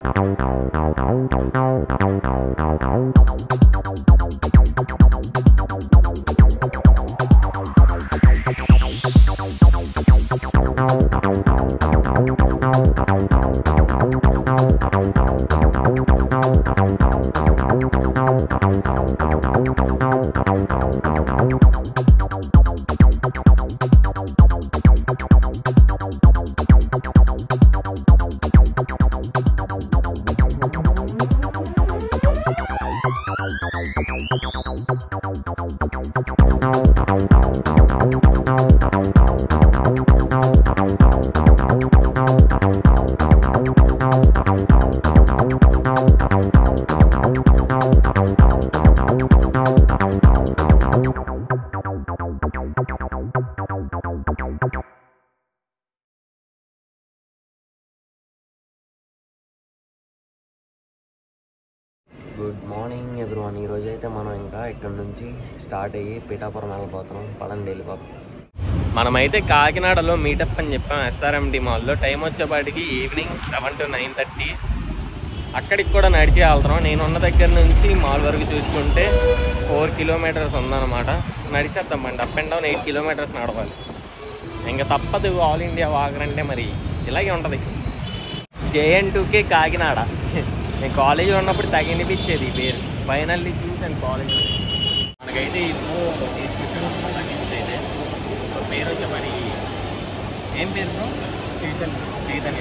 Good morning everyone ఈరోజు అయితే మనం ఇంకా ఇక్కడ నుంచి స్టార్ట్ అయ్యి పీఠాపురం వెళ్ళిపోతున్నాం పదండి వెళ్ళిపోతాం మనమైతే కాకినాడలో మీటప్ అని చెప్పాం ఎస్ఆర్ఎండి మాల్లో టైం వచ్చేపాటికి evening seven to nine thirty అక్కడికి కూడా నడిచి వెళ్తున్నాం నేను ఉన్న దగ్గర నుంచి మాల్ వరకు చూసుకుంటే ఫోర్ కిలోమీటర్స్ ఉందన్నమాట నడిచేద్దాం బండి up and down eight kilometres నడవాలి ఇంకా తప్పదు ఆల్ ఇండియా వాగరంటే మరి ఇలాగే ఉంటుంది జేఎన్ టూకే కాకినాడ నేను కాలేజీలో ఉన్నప్పుడు తగినిపించేది ఈ పేరు ఫైనల్లీ చూసాను కాలేజ్ మనకైతే ఇప్పుడు డిస్క్రిప్షన్ తగ్గించైతే పేరు వచ్చే మరి ఏం పేరు బ్రో చైతన్య చైతన్య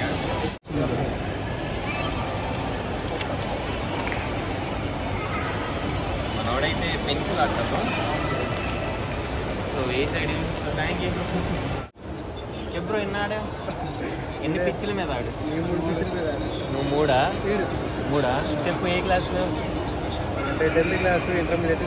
మనోడైతే పెన్సిల్ ఆడతాము so a side thank you ఎప్పుడు ఎన్ని ఆడా ఎన్ని పిచ్చుల మీద ఆడు నువ్వు మూడా మూడా చెప్పు ఏ క్లాస్ అంటే టెన్త్ క్లాస్ ఇంటర్మీడియట్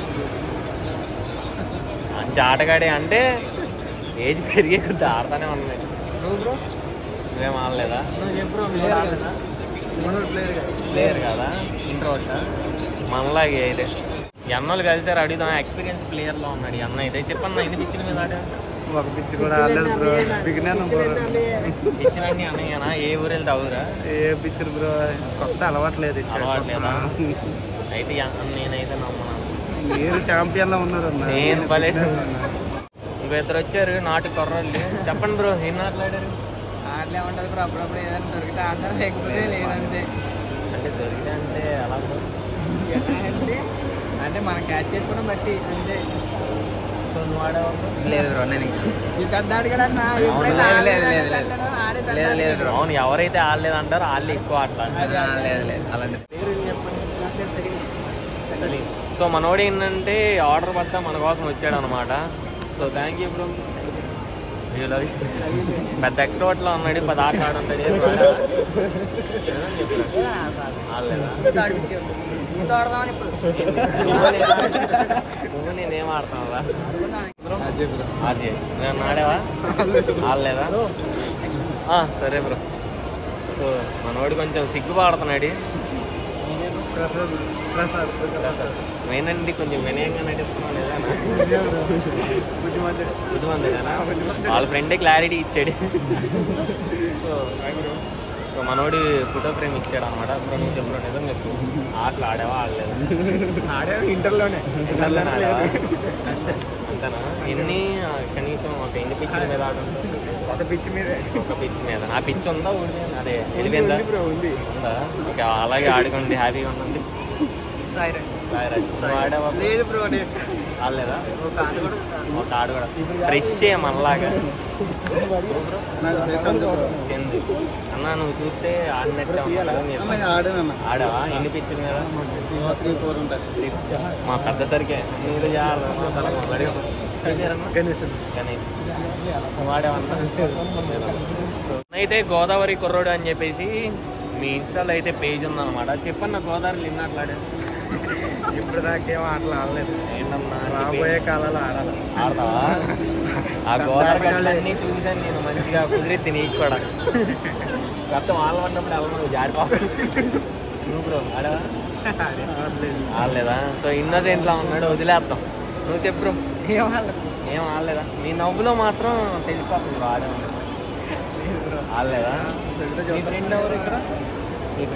మంచి ఆటగాడే అంటే ఏజ్ పెరిగే కొద్ది ఆడతానే ఉన్నాయి నువ్వు బ్రో నువ్వేం ఆడలేదా నువ్వు చెప్పు బ్రో నువ్వు ఆడలేదా మనోడు ప్లేయర్ కదా ప్లేయర్ కదా ఇంట్రోట మనలాగే అయితే ఈ అన్నోళ్ళు కలిసారు అడుగుదాం ఎక్స్పీరియన్స్ ప్లేయర్లో ఉన్నాడు ఈ అన్న అయితే చెప్పన్న ఎన్ని పిచ్చిన మీద ఆడా ఒక పిచ్చి కూడా ఆడలేదు బ్రో బిగినాను బ్రో పిచ్చినన్ని అన్నయ్యనా ఏ ఊరు వెళ్తే అవురా ఏ పిచ్చర్ బ్రో కొత్త అలవాట్లేదు ఇక్కడ. అలవాట్లేదా? అయితే ఈ అన్న నేనైతే నమ్మను మీరు ఛాంపియన్ లో ఉన్నారు అన్న నేను భలే ఇంకో ఇద్దరు వచ్చారు నాటు కుర్రోళ్ళు చెప్పండి బ్రో ఏం మాట్లాడారు ఆటలే ఉంటుంది బ్రో అప్పుడప్పుడు ఏదైనా దొరికితే ఆడతాం లేకపోతే లేదంతే అంటే దొరికితే అంటే అలా bro? ఎలా అంటే అంటే మనం క్యాచ్ చేసుకోవడం బట్టి అంతే సో నువ్వు ఆడేవా bro? లేదు బ్రో నేను ఈ పెద్ద ఆడగడన్నా ఎప్పుడైతే అవును, ఆడలేదు లేదు, లేదు, అంటాడో ఆడే పెద్ద లేదు లేదు ఆడగాడు. అవును ఎవరైతే ఆడలేదు అంటారో వాళ్ళు ఎక్కువ ఆటలు అది లేదు లేదు అలాంటి పేరు ఏం చెప్పండి సలీం. సో మనోడు ఏంటంటే ఆర్డర్ పడ్డా మన కోసం వచ్చాడు అనమాట సో థ్యాంక్ యూ బ్రో పెద్ద ఎక్స్ట్రోట్ లో ఉన్నాడు పది ఆటలు ఆడుంటాడు ఏం వాడా? ఏమని చెప్పాడు? ఆడలేదా నీతో ఆడిపించావు. నీతో ఆడదామని ఇప్పుడు నువ్వు నేనేం ఆడతావా అజయ్ బ్రో ఆర్జే నేను ఆడావా ఆడలేదా ఆ, సరే బ్రో సో మనోడు కొంచెం సిగ్గుపడుతున్నాడు ప్రసాద్ ప్రసాద్ నేనండి కొంచెం వినయంగా నటిస్తున్నాడు ఏదైనా బుద్ధిమంతుడు బుద్ధిమంతుడేనా వాళ్ళ ఫ్రెండే క్లారిటీ ఇచ్చాడు సో సో మనోడు ఫోటో ఫ్రేమ్ ఇచ్చాడు అనమాట అప్పుడు నువ్వు చెప్పిన నిజం చెప్పు ఆటలు ఆడావా ఆడలేదా ఆడే ఇంటర్లోనే ఇంటర్లోనే ఆడావా? అంతేనా ఎన్ని ఆ, కనీసం ఒక ఎన్ని పిచ్చుల మీద ఆడు ఒక పిచ్చి మీదే ఒక పిచ్ మీద నా పిచ్ ఉందా ఊడి అదే వెళ్ళిపోయిందా ఉంది బ్రో ఉంది ఉందా ఓకే అలాగే ఆడుకోండి హ్యాపీగా ఉండండి సాయిరా. బాయ్ రాజు. నువ్వు ఆడావా లేదు బ్రో నేను ఆడలేదా ఒక ఆట కూడా ఒక ఆడు కూడా ఫ్రెష్ చేయ మనలాగా నాకు చందు బ్రో చెంది అన్న నువ్వు చూస్తే ఆడినట్టే ఉన్నాడు అని చెప్పాను. ఆడేనమ్మా ఆడావా ఎన్ని పిచ్చుల మీద త్రీ ఫోర్ ఉంటుంది మా పెద్ద సరికే మీరు చేయాలి కనీసం కానీ వాడేవన్నా అయితే గోదావరి కుర్రోడు అని చెప్పేసి మీ ఇన్స్టాలో అయితే పేజ్ ఉందన్నమాట చెప్పన్న గోదావరి నిన్న అట్లాడే ఇప్పుడు దాకేమో ఆటలు ఆడలేదు ఏంటన్నా నీ రాబోయే పేజ్? కాలాలు ఆడాలి ఆడతావా ఆ గోదావరి గట్లన్నీ చూసాను నేను మంచిగా కుదిరెత్తి నీకు కూడా మొత్తం వాళ్ళ పడినప్పుడు ఎలా నువ్వు జారిపో నువ్వు బ్రో ఆడవా ఆడలేదు ఆడలేదా సో ఇన్నోసెంట్లో ఉన్నాడు వదిలేద్దాం నువ్వు చెప్పు బ్రో ఏం ఆడలేదా నీ నవ్వులో మాత్రం తెలిసిపోతుంది బ్రో ఆడే ఆడలేదా మీ ఫ్రెండ్ ఎవరు ఇక్కడ మీ ఫ్రెండ్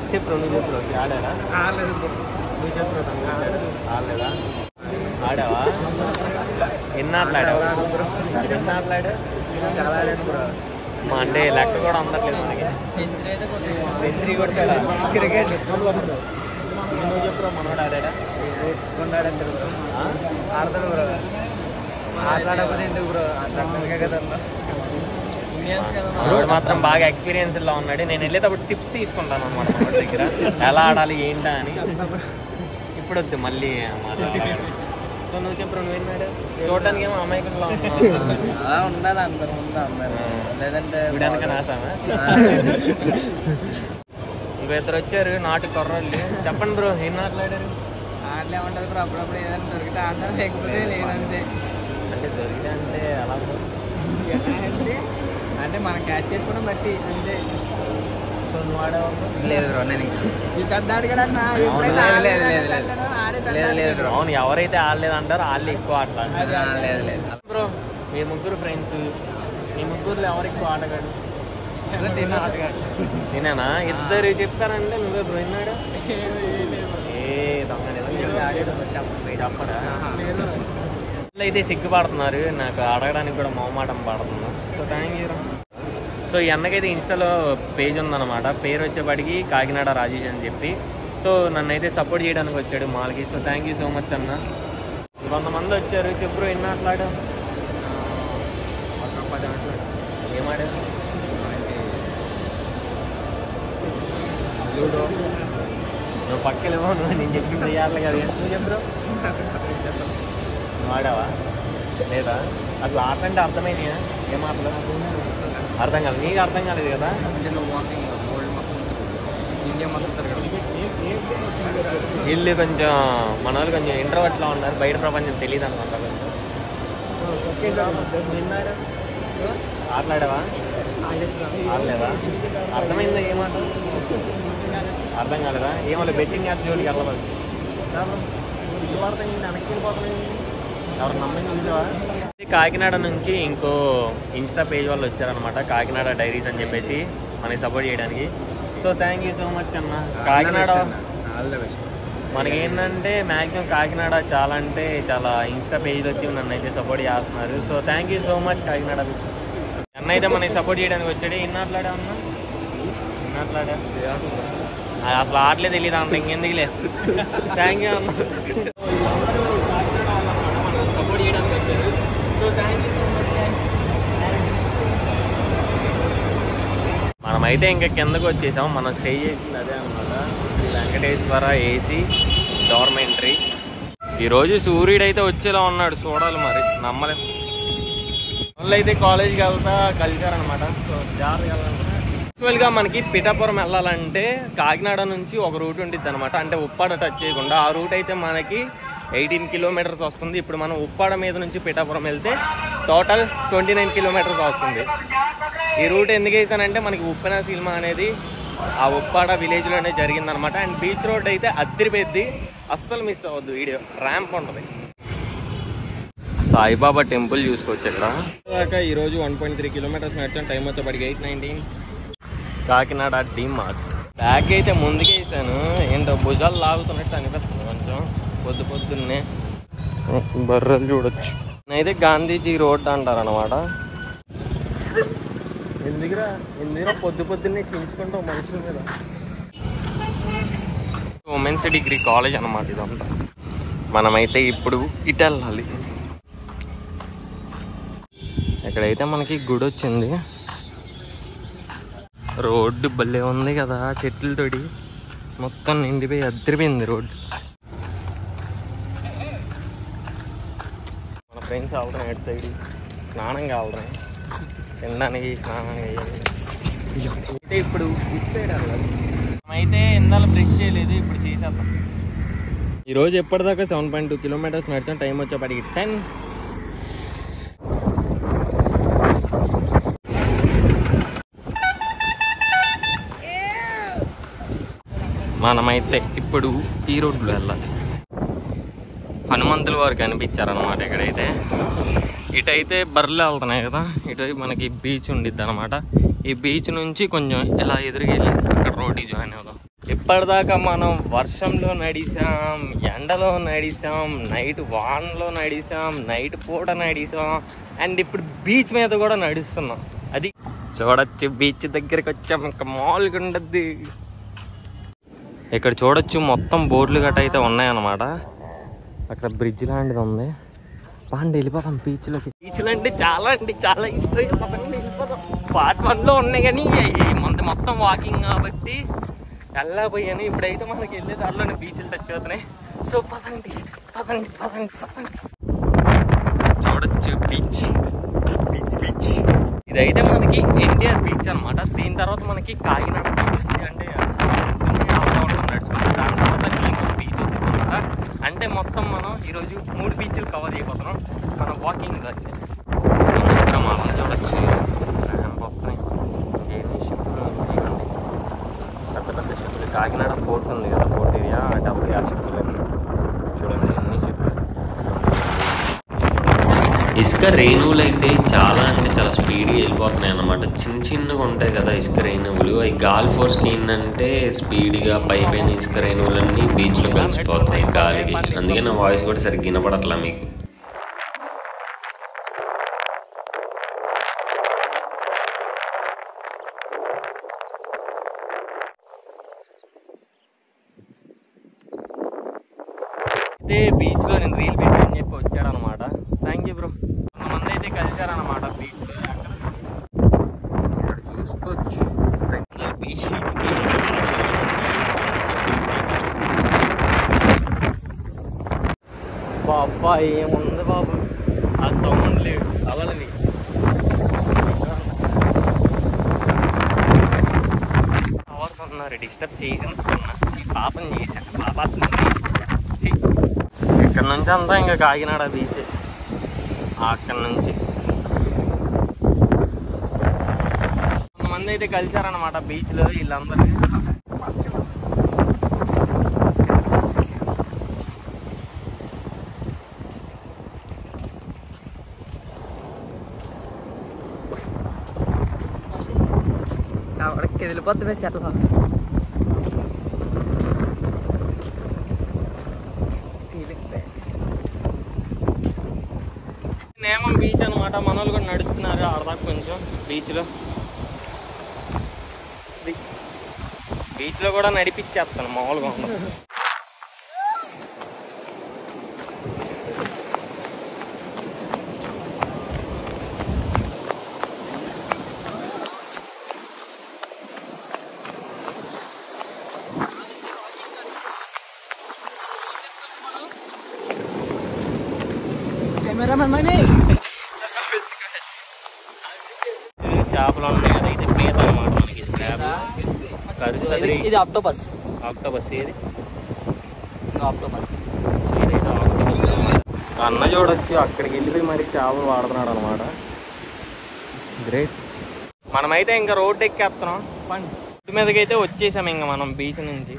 చెప్పు నువ్వు చెప్పు ఆడారా ఆడలేదు బ్రో నువ్వు చెప్పు తమ్ముడు ఆడాడు ఆడలేదా ఆడావా ఎన్ని ఆటలు ఆడావా ఎన్ని ఆటలు ఆడావు చాలా ఆడాను బ్రో మా అంటే లెక్క కూడా అందట్లేదు మనకి సెంచరీ అయితే కొద్దిగా సెంచరీ కొట్టాడా క్రికెట్ నువ్వు చెప్పురా మనోడు ఆడాడా ఆడాడు బ్రో ఆ? ఆడతాడు బ్రో ఆటలాడకపోతే ఎందుకు బ్రో ఆటలాడటానికే కదా అన్నా. ఇండియన్స్ కదా మనోడు మాత్రం బాగా ఎక్స్పీరియన్స్ లో ఉన్నాడు నేను వెళ్ళేటప్పుడు టిప్స్ తీసుకుంటాను అనమాట మనోడి దగ్గర ఎలా ఆడాలి ఏంటా అని ఇప్పుడు వద్దు మళ్ళీ మాట్లాడాలి సో నువ్వు చెప్పు నువ్వు ఏంటాడు చూడటానికి ఏమో అమాయకుల్లో ఉన్నావు అలా ఉండాలి అందరూ ఉందా అందరూ లేదంటే చూడడానికి నాసామా ఇంకో ఇద్దరు వచ్చారు నాటు కుర్రోళ్ళు చెప్పండి బ్రో ఏం మాట్లాడారు ఆటలు ఏమంటారు బ్రో అప్పుడప్పుడు ఏదైనా దొరికితే ఆడడం లేకపోతే లేదంతే అంటే దొరికితే అంటే అలా bro? అంటే అంటే మనం క్యాచ్ చేసుకోవడం బట్టి అంతే సో నువ్వు ఆడావా bro? లేదు బ్రో నేను ఈ పెద్ద అడగడన్నా ఎప్పుడైతే లేదు, ఆడలేదు లేదు, లేదు, అంటాడో ఆడే పెద్ద లేదు, లేదు అడగడు. అవును ఎవరైతే ఆడలేదు అంటారో వాళ్ళు ఎక్కువ ఆటలు లేదు లేదు బ్రో మీ ముగ్గురు ఫ్రెండ్స్ మీ ముగ్గురులో ఎవరు ఎక్కువ ఆటగాడు ఏదో తిన్న ఆటగాడు నేనేనా ఇద్దరు చెప్పారంటే నువ్వే బ్రో విన్నాడు ఏ దొంగ నిజం చెప్పి ఆడాడు చెప్పడా వీళ్ళు అయితే సిగ్గుపడుతున్నారు నాకు అడగడానికి కూడా మొహమాటం పడుతుంది సో థ్యాంక్ యూ సో ఈ అన్నకైతే ఇన్స్టాలో పేజ్ ఉందన్నమాట పేరు వచ్చేపాటికి కాకినాడ రాజేష్ అని చెప్పి సో నన్ను అయితే సపోర్ట్ చేయడానికి వచ్చాడు మాల్కి so thank you so much అన్న కొంతమంది వచ్చారు చెప్పు ఎన్ని ఆటలాడు ఒక పది ఆటలు ఏమాడారు లూడో నువ్వు పక్కలేమో నువ్వు నేను చెప్పింది చేయాలి కదా నువ్వు చెప్పరు నువ్వు ఆడావా లేదా అసలు ఆట అంటే అర్థమైందా ఏం ఆటలు అర్థం కాలేదు నీకు అర్థం కాలేదు కదా అంటే నువ్వు వాకింగ్ వరల్డ్ మొత్తం ఇండియా మొత్తం తిరగడం వీళ్ళు కొంచెం మన వాళ్ళు కొంచెం ఇంటర్వెట్లో ఉన్నారు బయట ప్రపంచం తెలియదు అనమాట కొంచెం విన్నారా ఆటలాడావా ఆడలేదా అర్థమైందా ఏమాట అర్థం కాలేదా ఏమో బెట్టింగ్ యాప్ జోలికి వెళ్ళలేదు ఇల్లు వాడతాం వెనక్కి వెళ్ళిపోతున్నాయి ఎవరు నమ్మని చూసావా కాకినాడ నుంచి ఇంకో ఇన్స్టా పేజ్ వాళ్ళు వచ్చారనమాట కాకినాడ డైరీస్ అని చెప్పేసి మనకి సపోర్ట్ చేయడానికి so thank you so much అన్న కాకినాడ ఆల్ ద బెస్ట్ మనకి ఏంటంటే మ్యాక్సిమం కాకినాడ చాలా అంటే చాలా ఇన్స్టా పేజ్ వచ్చి నన్ను అయితే సపోర్ట్ చేస్తున్నారు so thank you so much Kakinada అన్న అయితే మనకి సపోర్ట్ చేయడానికి వచ్చాడు ఎన్ని ఆటలాడా అన్న ఎన్ని ఆటలాడా అది అసలు ఆటలే తెలియదు అంత ఇంకెందుకు లేదు థ్యాంక్ యూ అన్న సపోర్ట్ చేయడానికి వచ్చారు so thank you so much మనమైతే ఇంకా కిందకు వచ్చేసాం మనం స్టే చేసింది అదే అనమాట శ్రీ వెంకటేశ్వర ఏసీ డార్మెంటరీ ఈరోజు సూర్యుడు అయితే వచ్చేలా ఉన్నాడు చూడాలి మరి నమ్మలేం వాళ్ళు అయితే కాలేజీకి వెళ్తా కలిశారనమాట సో జాగ్రత్తగా వెళ్ళాలి యాక్చువల్గా మనకి పిఠాపురం వెళ్ళాలంటే కాకినాడ నుంచి ఒక రూట్ ఉంటుంది అనమాట అంటే ఉప్పాడ టచ్ చేయకుండా ఆ రూట్ అయితే మనకి ఎయిటీన్ కిలోమీటర్స్ వస్తుంది ఇప్పుడు మనం ఉప్పాడ మీద నుంచి పిఠాపురం వెళ్తే టోటల్ ట్వంటీ నైన్ కిలోమీటర్స్ వస్తుంది ఈ రూట్ ఎందుకు వేసానంటే మనకి ఉప్పెన సినిమా అనేది ఆ ఉప్పాడ విలేజ్లోనే జరిగిందనమాట అండ్ బీచ్ రోడ్ అయితే అద్దరిపోద్ది అస్సలు మిస్ అవ్వద్దు వీడియో ర్యాంప్ ఉంటుంది సాయిబాబా టెంపుల్ చూసుకోవచ్చు ఇక్కడ దాకా ఈరోజు వన్ పాయింట్ త్రీ కిలోమీటర్స్ నడిచాం టైం వచ్చేప్పటికి eight nineteen Kakinada D Mart bag అయితే ముందుకే వేసాను ఏంటో భుజాలు లాగుతున్నట్టు అనిపిస్తుంది కొంచెం పొద్దు పొద్దున్నే బర్రెలు చూడొచ్చు అయితే గాంధీజీ రోడ్ అంటారు అనమాట ఎందుకురా ఎందుకురా పొద్దు పొద్దున్నే చించుకుంటావు మనుషుల మీద ఉమెన్స్ డిగ్రీ కాలేజ్ అనమాట ఇదంతా మనమైతే ఇప్పుడు ఇటు వెళ్ళాలి ఎక్కడైతే మనకి గుడి వచ్చింది రోడ్డు భలే ఉంది కదా చెట్లతోటి మొత్తం నిండిపోయి అద్దరిపోయింది రోడ్డు మన ఫ్రెండ్స్ వెళ్తున్నాయి అటు సైడ్ స్నానం కావాలి తినడానికి స్నానం చేయాలి అయితే ఇప్పుడు ఇటు సైడ్ వెళ్ళాలి అయితే ఇందాల బ్రష్ చేయలేదు ఇప్పుడు చేసేద్దాం ఈరోజు ఎప్పటిదాకా సెవెన్ పాయింట్ టూ కిలోమీటర్స్ నడిచాం టైం వచ్చేప్పటికి టెన్ మనమైతే ఇప్పుడు ఈ రోడ్లో వెళ్ళాలి హనుమంతుల వారు కనిపించారనమాట ఇక్కడైతే ఇటైతే బర్రెలు వెళ్తున్నాయి కదా ఇటు మనకి బీచ్ ఉండిద్ది అనమాట ఈ బీచ్ నుంచి కొంచెం ఇలా ఎదురుకెళ్ళి అక్కడ రోడ్కి జాయిన్ అవుదాం ఇప్పటిదాకా మనం వర్షంలో నడిసాం ఎండలో నడిసాం నైట్ వాన్లో నడిసాం నైట్ పూట నడిసాం అండ్ ఇప్పుడు బీచ్ మీద కూడా నడుస్తున్నాం అది చూడొచ్చు బీచ్ దగ్గరికి వచ్చాం ఇంకా మామూలుగా ఉండద్ది ఇక్కడ చూడొచ్చు మొత్తం బోర్డులు గట్ట అయితే ఉన్నాయన్నమాట అక్కడ బ్రిడ్జ్ లాంటిది ఉంది పాండి వెళ్ళిపోతాం బీచ్లోకి బీచ్లు అంటే చాలా అంటే చాలా ఇష్టం పదండి, వెళ్ళిపోదాం పార్ట్ వన్లో ఉన్నాయి కానీ మంది మొత్తం వాకింగ్ కాబట్టి వెళ్ళకపోయాను ఇప్పుడైతే మనకి వెళ్ళే దారిలోనే బీచ్లు టచ్ అవుతున్నాయి సో పదండి పదండి పదండి పదండి చూడొచ్చు బీచ్ బీచ్ బీచ్ ఇదైతే మనకి ఎన్టీఆర్ బీచ్ అన్నమాట దీని తర్వాత మనకి కాకినాడ బీచ్ ఉంది. అంటే ఆవుగా ఉంటుంది నడుచుకుంటూ. దాని తర్వాత భీమవరం బీచ్ వచ్చింది అనమాట అంటే మొత్తం మనం ఈరోజు మూడు బీచ్లు కవర్ చేయబోతున్నాం మన వాకింగ్ అయితే సముద్రం అలా చూడొచ్చు ర్యాంప్ వస్తున్నాయి ఎన్ని షిప్లు ఇవ్వండి పెద్ద పెద్ద షిప్లు కాకినాడ పోర్ట్ ఉంది కదా పోర్ట్ ఏరియా డబ్బులు ఆ షిప్లు చూడండి ఎన్ని షిప్లు ఇసుక రేణువులు అయితే చాలా అంటే చాలా స్పీడ్గా వెళ్ళిపోతున్నాయి అన్నమాట చిన్న చిన్నగా ఉంటాయి కదా ఇసుక రేణువులు ఈ గాలి ఫోర్స్కి ఏంటంటే స్పీడ్గా పై పైన ఇసుక రేణువులన్నీ బీచ్లో కలిసిపోతున్నాయి గాలికి అందుకే నా వాయిస్ కూడా సరిగ్గా వినపడట్లా మీకు అయితే బీచ్ లో నేను రీల్ పెట్టాను చెప్పి వచ్చాడు అనమాట థ్యాంక్ యూ బ్రో కొంతమంది అయితే కలిశారనమాట బీచ్ లో ఇక్కడ చూసుకోవచ్చు బీచ్ బాబా ఏముంది బాబు ఆ సౌండ్ లేదు అలలవి అవర్స్ ఉన్నారు డిస్టర్బ్ చేసి పాపం చేశాను పాపాత్మ ఇక్కడ నుంచి అంతా ఇంకా కాకినాడ బీచ్ అక్కడ నుంచి కొంతమంది అయితే కలిసారనమాట బీచ్లో వీళ్ళందరూ అక్కడికి వెళ్ళిపోతుంది సెటిల్ నేమం బీచ్ అనమాట మన వాళ్ళు కూడా నడుస్తున్నారు ఆడదాకా కొంచెం బీచ్లో బీచ్లో కూడా నడిపించేస్తాను మామూలుగా ఉండదు కెమెరామెన్ మనీ ఇది చేపలు ఉన్నాయి కదా ఇది పీత అనమాట మనకి స్క్రాబ్ కదుతుంది ఇది ఆక్టోపస్ ఆక్టోబస్ ఏది ఆక్టోపస్ ఏదైతే ఆక్టోబస్ అన్న చూడొచ్చు అక్కడికి వెళ్ళిపోయి మరి చేపలు వాడుతున్నాడు అనమాట గ్రేట్ మనమైతే ఇంకా రోడ్ ఎక్కేస్తున్నాం పండి రోడ్డు మీదకి అయితే వచ్చేసాం ఇంకా మనం బీచ్ నుంచి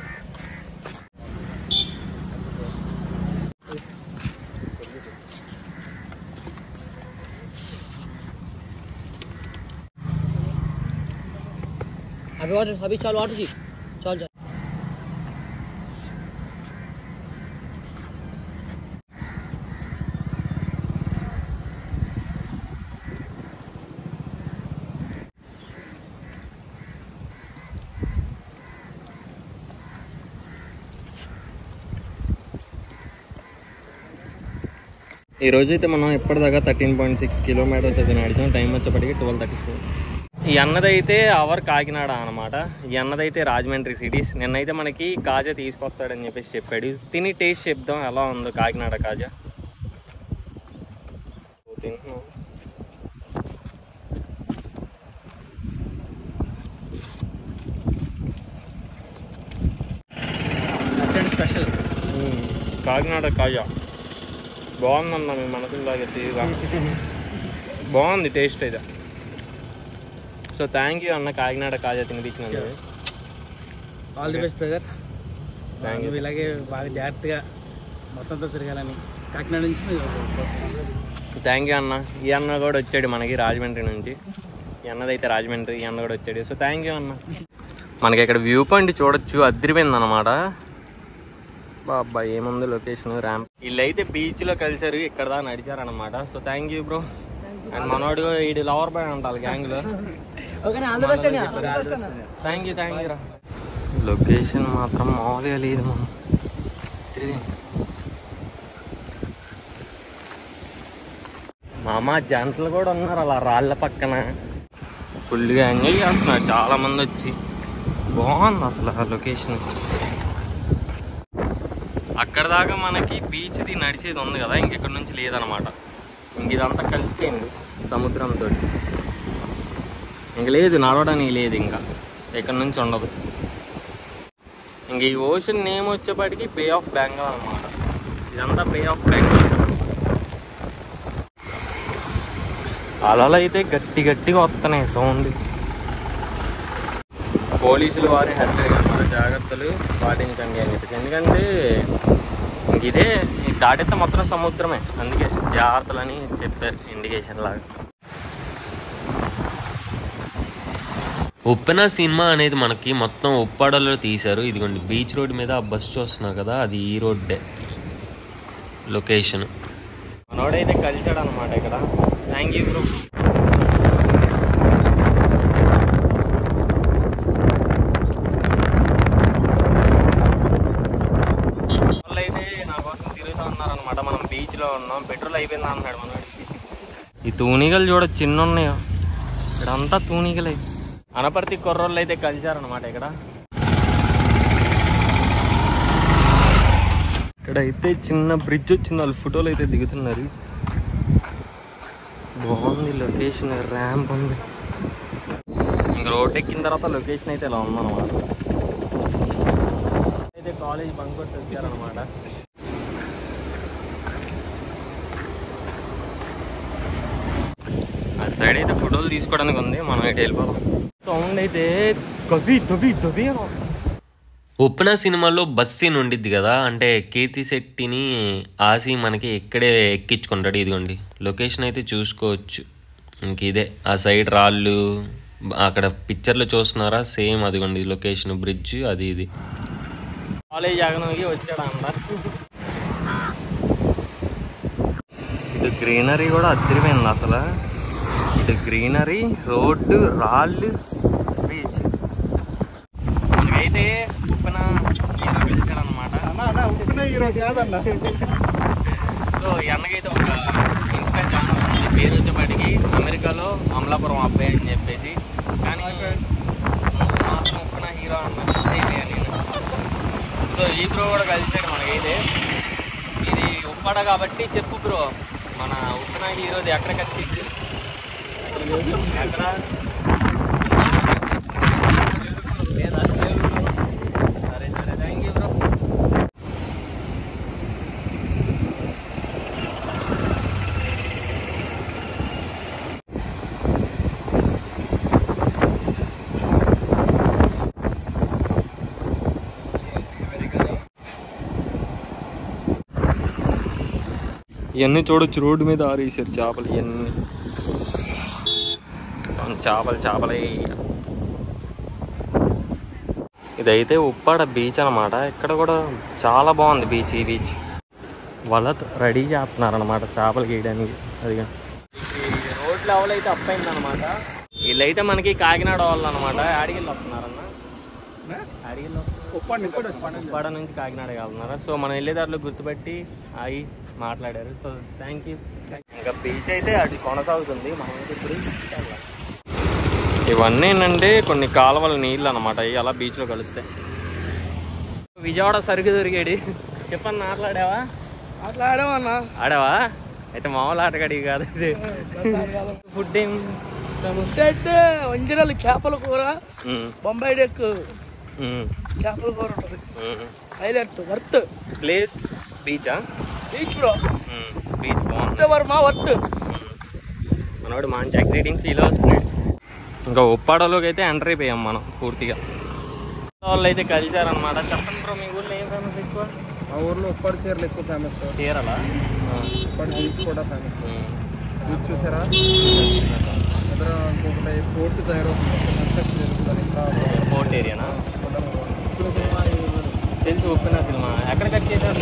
अभी वाटर अभी चल वाटर जी चल चल ఈ రోజు అయితే మనం ఇప్పటిదాకా థర్టీన్ పాయింట్ సిక్స్ కిలోమీటర్స్ అయితే నడిచాం టైం వచ్చేప్పటికి ట్వెల్వ్ థర్టీ ఫోర్ ఈ అన్నదైతే అవర్ కాకినాడ అనమాట ఈ అన్నదైతే రాజమండ్రి సిటీస్ నిన్నైతే మనకి కాజా తీసుకొస్తాడని చెప్పేసి చెప్పాడు తిని టేస్ట్ చెప్దాం ఎలా ఉందో కాకినాడ కాజా తింటున్నాం. స్పెషల్ మ్మ్. కాకినాడ కాజా బాగుందన్న మీ మనసులాగా తీరుగా బాగుంది టేస్ట్ అయితే సో థ్యాంక్ యూ అన్న కాకినాడ కాజా తినిపించినందుకు all the best brother Thank you. నువ్వు ఇలాగే బాగా జాగ్రత్తగా మొత్తంతో తిరగాలని కాకినాడ నుంచి మీరు థ్యాంక్ యూ అన్న ఈ అన్న కూడా వచ్చాడు మనకి రాజమండ్రి నుంచి ఈ అన్నదైతే రాజమండ్రి ఈ అన్న కూడా వచ్చాడు సో థ్యాంక్ యూ అన్న మనకి ఇక్కడ వ్యూ పాయింట్ చూడొచ్చు అదిరిపోయింది అనమాట బాబా ఏముంది లొకేషన్ ర్యాంప్ వీళ్ళైతే బీచ్ లో కలిసారు ఇక్కడ దా నడిచారు అనమాట so thank you bro and మనోడు ఈడు లవర్ బాయ్ అంటారు గ్యాంగ్ లో ఓకే ఆల్ ది బెస్ట్ అండి థ్యాంక్ యూ థ్యాంక్ యూ రా లొకేషన్ మాత్రం మామూలుగా లేదు మనం మామ జంటలు కూడా ఉన్నారు అలా రాళ్ళ పక్కన ఫుల్గా ఎంజాయ్ చేస్తున్నారు చాలా మంది వచ్చి బాగుంది అసలు ఆ లొకేషన్ అక్కడ దాకా మనకి బీచ్ది నడిచేది ఉంది కదా ఇంకెక్కడ నుంచి లేదనమాట ఇంక ఇదంతా కలిసిపోయింది సముద్రంతో ఇంక లేదు నడవడానికి లేదు ఇంకా ఇక్కడ నుంచి ఉండదు ఇంక ఈ ఓషన్ నేమ్ వచ్చేపాటికి బే ఆఫ్ బెంగాల్ అనమాట ఇదంతా బే ఆఫ్ బెంగాల్ అలలు అయితే గట్టి గట్టిగా వస్తున్నాయి సౌండ్ పోలీసులు వారి హెచ్చరిక అన్నమాట జాగ్రత్తలు పాటించండి అని చెప్పేసి ఎందుకంటే ఇంక ఇదే ఇది దాటితే మొత్తం సముద్రమే అందుకే జాగ్రత్తలు అని చెప్పారు ఇండికేషన్ లాగా ఉప్పెన సినిమా అనేది మనకి మొత్తం ఉప్పాడలో తీశారు ఇదిగోండి బీచ్ రోడ్ మీద ఆ బస్ చూస్తున్నారు కదా అది ఈ రోడ్డే లొకేషన్ మనోడైతే కలిసాడు అనమాట ఇక్కడ థ్యాంక్ యూ బ్రో అయితే నా కోసం తిరుగుతూ ఉన్నారనమాట మనం బీచ్ లో ఉన్నాం పెట్రోల్ అయిపోయింది అన్నాడు మనోడు ఈ తూనిగలు చూడ చిన్న ఉన్నాయో ఇక్కడంతా తూనిగలే అనపర్తి కుర్రోళ్ళు అయితే కలిసారనమాట ఇక్కడ ఇక్కడ అయితే చిన్న బ్రిడ్జ్ వచ్చింది వాళ్ళు ఫోటోలు అయితే దిగుతున్నారు బాగుంది లొకేషన్ ర్యాంప్ ఉంది ఇంక రోడ్ ఎక్కిన తర్వాత లొకేషన్ అయితే ఇలా ఉందన్నమాట అయితే కాలేజ్ బంక్ కొట్టి వచ్చారనమాట అటు సైడ్ అయితే ఫోటోలు తీసుకోవడానికి ఉంది మనం ఇటు వెళ్ళిపోదాం సౌండ్ అయితే దబి దబి దబి అని వస్తుంది. ఉప్పెన సినిమాలో బస్ సీన్ ఉండిద్ది కదా అంటే కీర్తి శెట్టిని ఆసి మనకి ఇక్కడే ఎక్కించుకుంటాడు ఇదిగోండి లొకేషన్ అయితే చూసుకోవచ్చు ఇంక ఇదే ఆ సైడ్ రాళ్ళు అక్కడ పిక్చర్లో చూస్తున్నారా సేమ్ అదిగోండి లొకేషన్ బ్రిడ్జ్ అది ఇది కాలేజ్ ఆగడానికి వచ్చాడు అన్న ఇటు గ్రీనరీ కూడా అదిరిపోయింది అసలు ఇటు గ్రీనరీ రోడ్డు రాళ్ళు బీచ్ మనకైతే ఉప్పెన హీరో పిలిచాడు అనమాట సో ఈ అన్నకైతే ఒక ఇన్స్టా ఛానల్ ఉంది పేరు వచ్చేపాటికి అమెరికాలో అమలాపురం అబ్బాయి అని చెప్పేసి కానీ మాత్రం ఉప్పెన హీరో అన్న నేను సో ఈ బ్రో కూడా కలిసాడు మనకైతే ఇది ఉప్పాడ కాబట్టి చెప్పు బ్రో మన ఉప్పిన హీరోది ఎక్కడ కట్టింది ఎక్కడ లేదా? సరే సరే థ్యాంక్ యూ బ్రో ఇవన్నీ చూడొచ్చు రోడ్డు మీద ఆరేసారు చేపలు ఇవన్నీ మొత్తం చేపలు చేపలే ఇదైతే ఉప్పాడ బీచ్ అన్నమాట ఇక్కడ కూడా చాలా బాగుంది బీచ్ ఈ బీచ్ వాళ్ళ రెడీ చేస్తున్నారు అనమాట చేపలు గీయడానికి అదిగా రోడ్ లెవెల్ అయితే అప్ అయింది అనమాట వీళ్ళైతే మనకి కాకినాడ వాళ్ళు అనమాట అడిగిళ్ళు వస్తున్నారన్న అడిగిళ్ళు ఉప్పాడ నుంచి కాకినాడ వెళ్తున్నారా సో మనం వెళ్ళేదారిలో గుర్తుపెట్టి ఆగి మాట్లాడారు సో థ్యాంక్ యూ ఇంకా బీచ్ అయితే అది కొనసాగుతుంది మనం అయితే ఇప్పుడు వెళ్ళాలి. ఇవన్నీ ఏంటంటే కొన్ని కాలువల నీళ్ళు అనమాట అవి అలా బీచ్లో కలుస్తాయి విజయవాడ సరుకు దొరికాడు చెప్పని మాట్లాడావా అట్లా ఆడామన్నా ఆడావా అయితే మామూలు ఆటగాడి కాదు ఇది ఫుడ్ ఏం ముద్ద అయితే వంజరాలు చేపల కూర ఉమ్, బొంబాయి డెక్ ఉమ్, చేపల కూర ఉంటుంది ఉమ్. హైలైట్ వర్త్ ప్లేస్ బీచా బీచ్ బ్రో బీచ్ బాగుంది వర్త్ వర్మ వర్త్ మనోడు మంచి ఎక్సైటింగ్ ఫీల్ వస్తున్నాడు ఇంకా ఉప్పాడలోకి అయితే ఎంటర్ అయిపోయాం మనం పూర్తిగా వాళ్ళు అయితే కలిసారనమాట చెప్పండి బ్రో మీ ఊర్లో ఏం ఫేమస్ ఎక్కువ మా ఊర్లో ఉప్పాడు చీరలు ఎక్కువ ఫేమస్ చీరలా ఉప్పాడు బీచ్ కూడా ఫేమస్ ఉమ్. బీచ్ చూసారా అందరూ ఇంకొకటి ఫోర్ట్ తయారవుతుంది కన్స్ట్రక్షన్ జరుగుతుంది ఇంకా ఫోర్ట్ ఏరియానా ఇప్పుడు సినిమా తెలుసు ఒప్పిన సినిమా ఎక్కడ కట్ చేశారు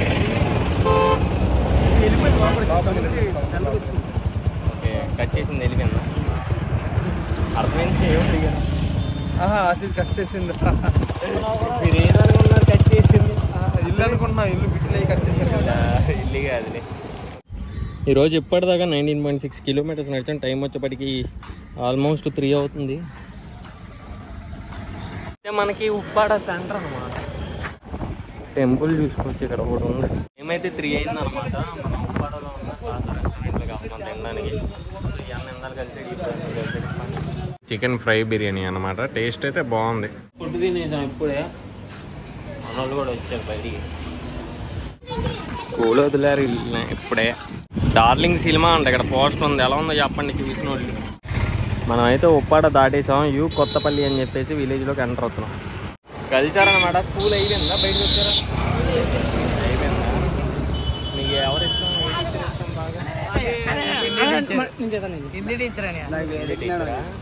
ఓకే కట్ చేసింది వెళ్ళిపోయిందా అర్థమైంది ఏమిటి ఇక? ఆహా ఆసిడ్ కట్ చేసింది మీరు ఏదనుకున్నారు కట్ చేసింది ఇల్లు అనుకుంటున్నా ఇల్లు బిడ్డలు అయ్యి కట్ చేశారు కదా ఇల్లు కాదులే ఈరోజు ఇప్పటిదాకా నైన్టీన్ పాయింట్ సిక్స్ కిలోమీటర్స్ నడిచాం టైం వచ్చేప్పటికి ఆల్మోస్ట్ త్రీ అవుతుంది అంటే మనకి ఉప్పాడ సెంటర్ అనమాట టెంపుల్ చూసుకోవచ్చు ఇక్కడ ఒకటి ఉంది ఏమైతే త్రీ అయింది అనమాట మనం ఉప్పాడలో ఉన్న కాసా రెస్టారెంట్లో కావాలి తినడానికి సో ఈ అన్న ఎందాలు కలిసి చికెన్ ఫ్రై బిర్యానీ అనమాట టేస్ట్ అయితే బాగుంది ఫుడ్ తినేసాం ఇప్పుడే మన వాళ్ళు కూడా వచ్చారు బయటికి స్కూల్ వదిలేరు ఇల్లు ఇప్పుడే డార్లింగ్ సినిమా అంట ఇక్కడ పోస్టర్ ఉంది ఎలా ఉందో చెప్పండి చూసిన వాళ్ళు మనం అయితే ఉప్పాడ దాటేసాం యూ కొత్తపల్లి అని చెప్పేసి విలేజ్లోకి ఎంటర్ అవుతున్నాం కలిసారనమాట స్కూల్ అయిపోయిందా బయటకు వచ్చారా అయిపోయిందా మీకు ఎవరు ఇష్టం ఏ teacher ఇష్టం బాగా హిందీ టీచర్ అని ఏ teacher ఆ?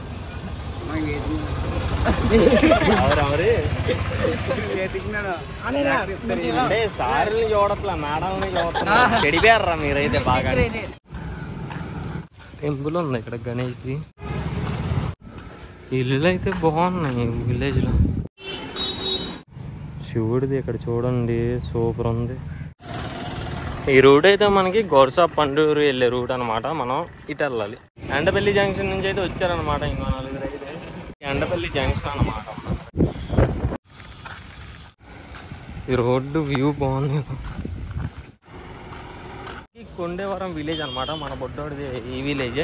ఎవరెవరు అంటే సార్ని చూడట్లా మేడంని చూడట్లా చెడిపోయారా మీరైతే బాగా టెంపుల్ ఉంది ఇక్కడ గణేష్ది ఇల్లులు అయితే బాగున్నాయి విలేజ్ లో శివుడిది ఇక్కడ చూడండి సూపర్ ఉంది ఈ రూట్ అయితే మనకి గోర్సా పండూరు వెళ్ళే రూట్ అనమాట మనం ఇటు వెళ్ళాలి ఎండపల్లి జంక్షన్ నుంచి అయితే వచ్చారనమాట ఇంకో నలుగురు అయితే ఈ ఎండపల్లి జంక్షన్ అనమాట ఈ రోడ్డు వ్యూ బాగుంది ఈ కొండేవరం విలేజ్ అనమాట మన బొడ్డోడిది ఈ విలేజే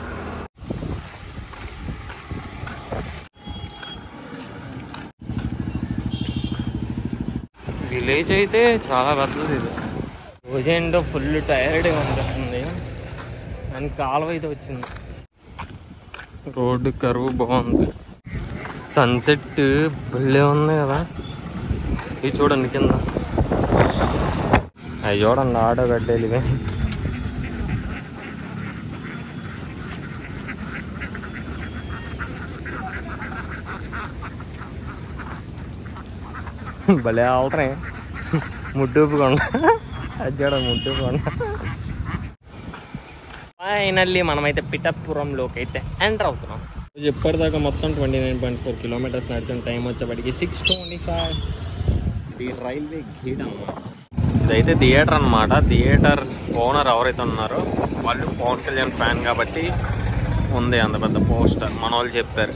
విలేజ్ అయితే చాలా పెద్దది ఇది రోజేంటో ఫుల్ టైర్డ్ అనిపిస్తుంది అని కాలువ అయితే వచ్చింది రోడ్డు కరువు బాగుంది సన్సెట్ భలే ఉంది కదా ఇది చూడండి కింద అవి చూడండి ఆటో కట్టేది ఇవి భలే అవుతున్నాయి ముడ్డూపుకుండా అది చూడండి ముడ్డూపుకుండా ఫైనల్లీ మనమైతే పిఠాపురంలోకి అయితే ఎంటర్ అవుతున్నాం ఇప్పటిదాకా మొత్తం twenty nine point four kilometres నడిచిన టైం వచ్చేప్పటికి six twenty five the railway gate అన్నమాట ఇదైతే థియేటర్ అన్నమాట థియేటర్ ఓనర్ ఎవరైతే ఉన్నారో వాళ్ళు పవన్ కళ్యాణ్ ఫ్యాన్ కాబట్టి ఉంది అంత పెద్ద పోస్టర్ మన వాళ్ళు చెప్పారు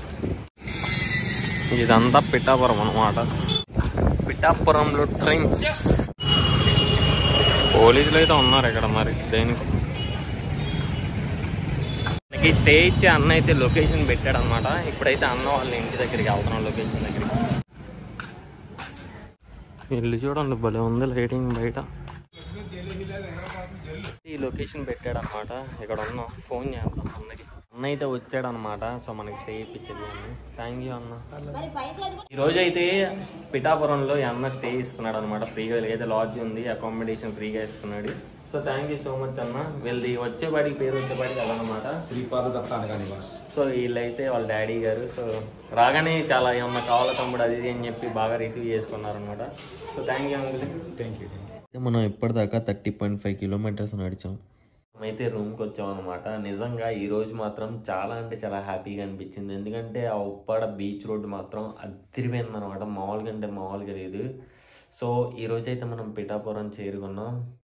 ఇదంతా పిఠాపురం అన్నమాట పిఠాపురంలో ట్రైన్స్ పోలీసులు అయితే ఉన్నారు ఇక్కడ మరి దేనికి మనకి స్టే ఇచ్చే అన్న అయితే లొకేషన్ పెట్టాడు అనమాట ఇప్పుడైతే అన్న వాళ్ళ ఇంటి దగ్గరికి వెళ్తున్నాం లొకేషన్ దగ్గరికి ఇల్లు చూడండి భలే ఉంది లైటింగ్ బయట ఈ లొకేషన్ పెట్టాడు అనమాట ఇక్కడ ఉన్నాం ఫోన్ చేద్దాం అన్నకి అన్న అయితే వచ్చాడు అనమాట సో మనకి స్టే ఇప్పించింది థ్యాంక్ యూ అన్న ఈ రోజు అయితే పిఠాపురంలో ఈ అన్న స్టే ఇస్తున్నాడు అనమాట ఫ్రీగా అయితే లాడ్జ్ ఉంది అకామిడేషన్ ఫ్రీగా ఇస్తున్నాడు so thank you so much అన్న వీళ్ళది వచ్చేపాటికి పేరు వచ్చేపాటికి అదనమాట శ్రీపాద దత్త అనగా నివాస్ సో వీళ్ళైతే వాళ్ళ డాడీ గారు సో రాగానే చాలా ఏమన్నా కావాల తమ్ముడు అది ఇది అని చెప్పి బాగా రిసీవ్ చేసుకున్నారు అనమాట so thank you uncle thank you మనం ఇప్పటిదాకా థర్టీ పాయింట్ ఫైవ్ కిలోమీటర్స్ నడిచాం మేమైతే రూమ్కి వచ్చాం అనమాట నిజంగా ఈ రోజు మాత్రం చాలా అంటే చాలా హ్యాపీగా అనిపించింది ఎందుకంటే ఆ ఉప్పాడ బీచ్ రోడ్ మాత్రం అదిరిపోయింది అనమాట మామూలుగా అంటే మామూలుగా లేదు సో ఈ రోజు అయితే మనం పిఠాపురం చేరుకున్నాం